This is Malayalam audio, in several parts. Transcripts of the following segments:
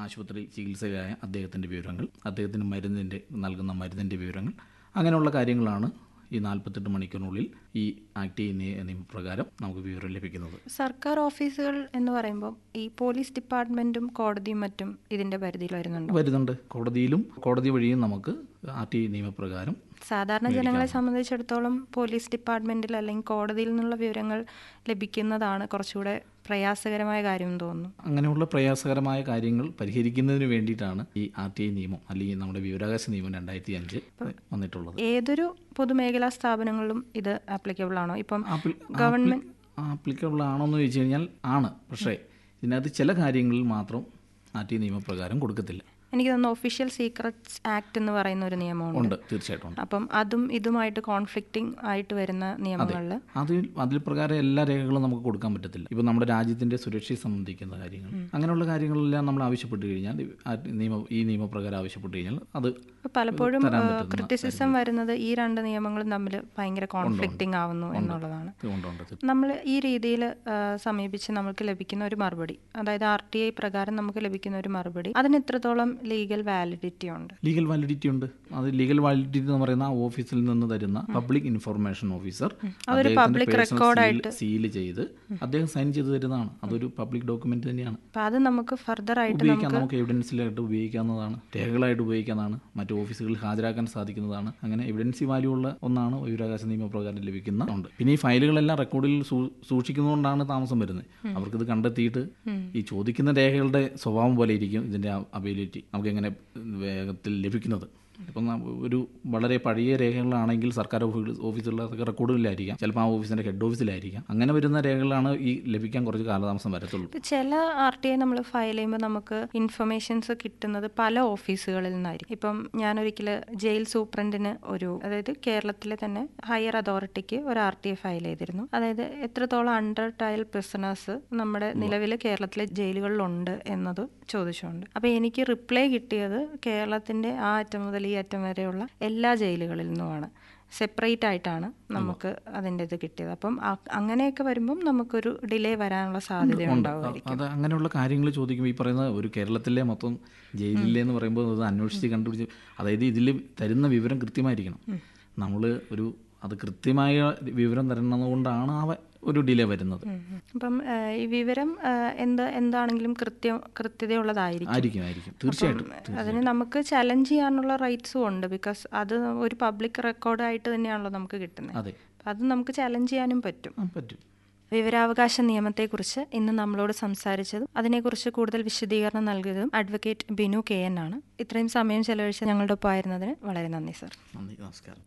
ആശുപത്രി ചികിത്സയിലായ അദ്ദേഹത്തിൻ്റെ വിവരങ്ങൾ അദ്ദേഹത്തിന് മരുന്നിൻ്റെ നൽകുന്ന മരുന്നിൻ്റെ വിവരങ്ങൾ അങ്ങനെയുള്ള കാര്യങ്ങളാണ് ഈ നാൽപ്പത്തെട്ട് മണിക്കൂറിനുള്ളിൽ ഈ ആക്ട് ചെയ്യുന്ന നിയമപ്രകാരം നമുക്ക് വിവരം ലഭിക്കുന്നത് സർക്കാർ ഓഫീസുകൾ എന്ന് പറയുമ്പോൾ ഈ പോലീസ് ഡിപ്പാർട്ട്മെന്റും കോടതിയും മറ്റും ഇതിന്റെ പരിധിയിൽ വരുന്നുണ്ടോ വരുന്നുണ്ട് കോടതിയിലും കോടതി വഴിയും നമുക്ക് ആർ ടി നിയമപ്രകാരം സാധാരണ ജനങ്ങളെ സംബന്ധിച്ചിടത്തോളം പോലീസ് ഡിപ്പാർട്ട്മെന്റിൽ അല്ലെങ്കിൽ കോടതിയിൽ നിന്നുള്ള വിവരങ്ങൾ ലഭിക്കുന്നതാണ് കുറച്ചുകൂടെ പ്രയാസകരമായ കാര്യം എന്ന് തോന്നുന്നു അങ്ങനെയുള്ള പ്രയാസകരമായ കാര്യങ്ങൾ പരിഹരിക്കുന്നതിന് വേണ്ടിയിട്ടാണ് ഈ ആർ ടി ഐ നിയമം അല്ലെങ്കിൽ നമ്മുടെ വിവരാവകാശ നിയമം രണ്ടായിരത്തി അഞ്ച് വന്നിട്ടുള്ളത് ഏതൊരു പൊതുമേഖലാ സ്ഥാപനങ്ങളിലും ഇത് ആപ്ലിക്കബിൾ ആണോ ഇപ്പം ഗവൺമെന്റ് ആപ്ലിക്കബിൾ ആണോ എന്ന് ചോദിച്ചു കഴിഞ്ഞാൽ ആണ് പക്ഷേ ഇതിനകത്ത് ചില കാര്യങ്ങളിൽ മാത്രം ആർ ടി ഐ നിയമപ്രകാരം കൊടുക്കത്തില്ല എനിക്ക് തോന്നുന്നു ഒഫീഷ്യൽ സീക്രട്സ് ആക്ട് എന്ന് പറയുന്ന ഒരു നിയമമുണ്ട് ഉണ്ട് തീർച്ചയായിട്ടും ഉണ്ട് അപ്പം അതും ഇതുമായിട്ട് കോൺഫ്ലിക്റ്റിംഗ് ആയിട്ട് വരുന്ന നിയമങ്ങളിൽ അതിൽ അതിൽ പ്രകാരം എല്ലാ രേഖകളും നമുക്ക് കൊടുക്കാൻ പറ്റത്തില്ല ഇപ്പം നമ്മുടെ രാജ്യത്തിന്റെ സുരക്ഷയെ സംബന്ധിക്കുന്ന കാര്യങ്ങൾ അങ്ങനെയുള്ള കാര്യങ്ങളെല്ലാം നമ്മൾ ആവശ്യപ്പെട്ട് കഴിഞ്ഞാൽ ആ നിയമ ഈ നിയമപ്രകാരം ആവശ്യപ്പെട്ട് കഴിഞ്ഞാൽ അത് പലപ്പോഴും തരാൻ പറ്റുന്ന ക്രിറ്റിസിസം വരുന്നത് ഈ രണ്ട് നിയമങ്ങളും തമ്മിൽ ഭയങ്കര കോൺഫ്ലിക്റ്റിംഗ് ആവുന്നു എന്നുള്ളതാണ് കൊണ്ടുണ്ട് നമ്മൾ ഈ രീതിയിൽ സമീപിച്ച് നമുക്ക് ലഭിക്കുന്ന ഒരു മറുപടി അതായത് ആർ ടി ഐ പ്രകാരം നമുക്ക് ലഭിക്കുന്ന ഒരു മറുപടി അതിന് എത്രത്തോളം ലീഗൽ വാലിഡിറ്റി ഉണ്ട് ലീഗൽ വാലിഡിറ്റി ഉണ്ട് അത് ലീഗൽ വാലിഡിറ്റി എന്ന് പറയുന്ന ആ ഓഫീസിൽ നിന്ന് തരുന്ന public information officer public record ആയിട്ട് സീൽ ചെയ്ത് അദ്ദേഹം സൈൻ ചെയ്ത് തരുന്നതാണ് അതൊരു പബ്ലിക് ഡോക്യുമെന്റ് തന്നെയാണ് അപ്പം അത് നമുക്ക് ഫർദർ ആയിട്ട് ഉപയോഗിക്കാം നമുക്ക് എവിഡൻസിലായിട്ട് ഉപയോഗിക്കാവുന്നതാണ് രേഖകളായിട്ട് ഉപയോഗിക്കാവുന്നതാണ് മറ്റു ഓഫീസുകളിൽ ഹാജരാക്കാൻ സാധിക്കുന്നതാണ് അങ്ങനെ എവിഡൻസി വാല്യൂ ഉള്ള ഒന്നാണ് വിവരാവകാശ നിയമപ്രകാരം ലഭിക്കുന്ന ഉണ്ട് പിന്നെ ഈ ഫയലുകളെല്ലാം റെക്കോർഡിൽ സൂ- സൂക്ഷിക്കുന്നതുകൊണ്ടാണ് താമസം വരുന്നത് അവർക്കിത് കണ്ടെത്തിയിട്ട് ഈ ചോദിക്കുന്ന രേഖകളുടെ സ്വഭാവം പോലെ ഇരിക്കും ഇതിന്റെ അവൈലിറ്റി നമുക്ക് എങ്ങനെ വേഗത്തിൽ ലഭിക്കുന്നത് ഇപ്പം ന- ഒരു വളരെ പഴയ രേഖകളാണെങ്കിൽ സർക്കാർ ഓഫീസ് ഓഫീസുകളിലൊക്കെ റെക്കോർഡിലായിരിക്കാം ചിലപ്പോൾ ആ ഓഫീസിന്റെ ഹെഡ് ഓഫീസിലായിരിക്കാം അങ്ങനെ വരുന്ന രേഖകളാണ് ഈ ലഭിക്കാൻ കുറച്ച് കാലതാമസം വരത്തുള്ളൂ ഇപ്പം ചില ആർ ടി ഐ നമ്മൾ ഫയൽ ചെയ്യുമ്പോൾ നമുക്ക് ഇൻഫർമേഷൻസ് കിട്ടുന്നത് പല ഓഫീസുകളിൽ നിന്നായിരിക്കും ഇപ്പം ഞാനൊരിക്കൽ ജയിൽ സൂപ്രണ്ടിന് ഒരു അതായത് കേരളത്തിലെ തന്നെ ഹയർ അതോറിറ്റിക്ക് ഒരു ആർ ടി ഐ ഫയൽ ചെയ്തിരുന്നു അതായത് എത്രത്തോളം അണ്ടർ ട്രയൽ പ്രിസണേഴ്സ് നമ്മുടെ നിലവിൽ കേരളത്തിലെ ജയിലുകളിലുണ്ട് എന്നത് ചോദിച്ചുകൊണ്ട് അപ്പോൾ എനിക്ക് റിപ്ലൈ കിട്ടിയത് കേരളത്തിൻ്റെ ആ അറ്റം മുതൽ ഈ അറ്റം വരെയുള്ള എല്ലാ ജയിലുകളിൽ നിന്നുമാണ് സെപ്പറേറ്റ് ആയിട്ടാണ് നമുക്ക് അതിൻ്റെ ഇത് കിട്ടിയത് അപ്പം അ- അങ്ങനെയൊക്കെ വരുമ്പം നമുക്കൊരു ഡിലേ വരാനുള്ള സാധ്യത ഉണ്ടാവുമായിരിക്കും അത് അങ്ങനെയുള്ള കാര്യങ്ങൾ ചോദിക്കുമ്പോൾ ഈ പറയുന്ന ഒരു കേരളത്തിലെ മൊത്തം ജയിലിലെ എന്ന് പറയുമ്പോൾ അത് അന്വേഷിച്ച് കണ്ടുപിടിച്ച് അതായത് ഇതിൽ തരുന്ന വിവരം കൃത്യമായിരിക്കണം നമ്മൾ ഒരു അത് കൃത്യമായ വിവരം തരുന്നതുകൊണ്ടാണ് ആ വ- ഒരു ഡിലേ വരുന്നത് ഉം. അപ്പം ഏഹ്, ഈ വിവരം ഏഹ്, എന്ത് എന്താണെങ്കിലും കൃത്യം കൃത്യതയുള്ളതായിരിക്കും ആയിരിക്കും ആയിരിക്കും തീർച്ചയായിട്ടും അതിന് നമുക്ക് ചലഞ്ച് ചെയ്യാനുള്ള റൈറ്റ്സും ഉണ്ട് ബിക്കോസ് അത് ഒരു പബ്ലിക് റെക്കോർഡായിട്ട് തന്നെയാണല്ലോ നമുക്ക് കിട്ടുന്നത് അതെ അപ്പം അത് നമുക്ക് ചലഞ്ച് ചെയ്യാനും പറ്റും ആ പറ്റും വിവരാവകാശ നിയമത്തെക്കുറിച്ച് ഇന്ന് നമ്മളോട് സംസാരിച്ചതും അതിനെക്കുറിച്ച് കൂടുതൽ വിശദീകരണം നൽകിയതും അഡ്വക്കേറ്റ് ബിനു കെ എൻ ആണ് ഇത്രയും സമയം ചെലവഴിച്ച് ഞങ്ങളുടെ ഒപ്പം ആയിരുന്നതിന് വളരെ നന്ദി സർ നന്ദി നമസ്കാരം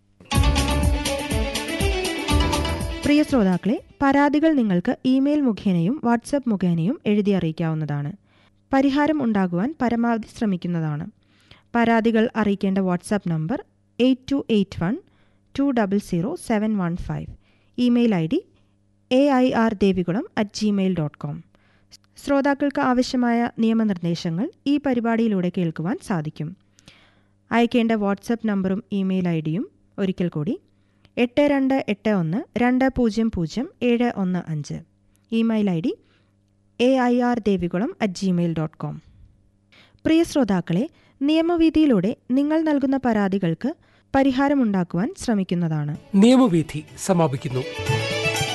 പ്രിയ ശ്രോതാക്കളെ പരാതികൾ നിങ്ങൾക്ക് ഇമെയിൽ മുഖേനയും വാട്സപ്പ് മുഖേനയും എഴുതി അറിയിക്കാവുന്നതാണ് പരിഹാരം ഉണ്ടാകുവാൻ പരമാവധി ശ്രമിക്കുന്നതാണ് പരാതികൾ അറിയിക്കേണ്ട WhatsApp number eight two eight one two double zero seven one five email I D A I R Devikulam at Gmail dot com ശ്രോതാക്കൾക്ക് ആവശ്യമായ നിയമനിർദ്ദേശങ്ങൾ ഈ പരിപാടിയിലൂടെ കേൾക്കുവാൻ സാധിക്കും അയക്കേണ്ട വാട്സപ്പ് നമ്പറും ഇമെയിൽ ഐ ഡിയും ഒരിക്കൽ കൂടി എട്ട് രണ്ട് എട്ട് ഒന്ന് രണ്ട് പൂജ്യം പൂജ്യം ഏഴ് ഒന്ന് അഞ്ച് email I D A I R Devikulam at Gmail dot com പ്രിയ ശ്രോതാക്കളെ നിയമവീതിയിലൂടെ നിങ്ങൾ നൽകുന്ന പരാതികൾക്ക് പരിഹാരമുണ്ടാക്കുവാൻ ശ്രമിക്കുന്നതാണ് നിയമവീഥി സമാപിക്കുന്നു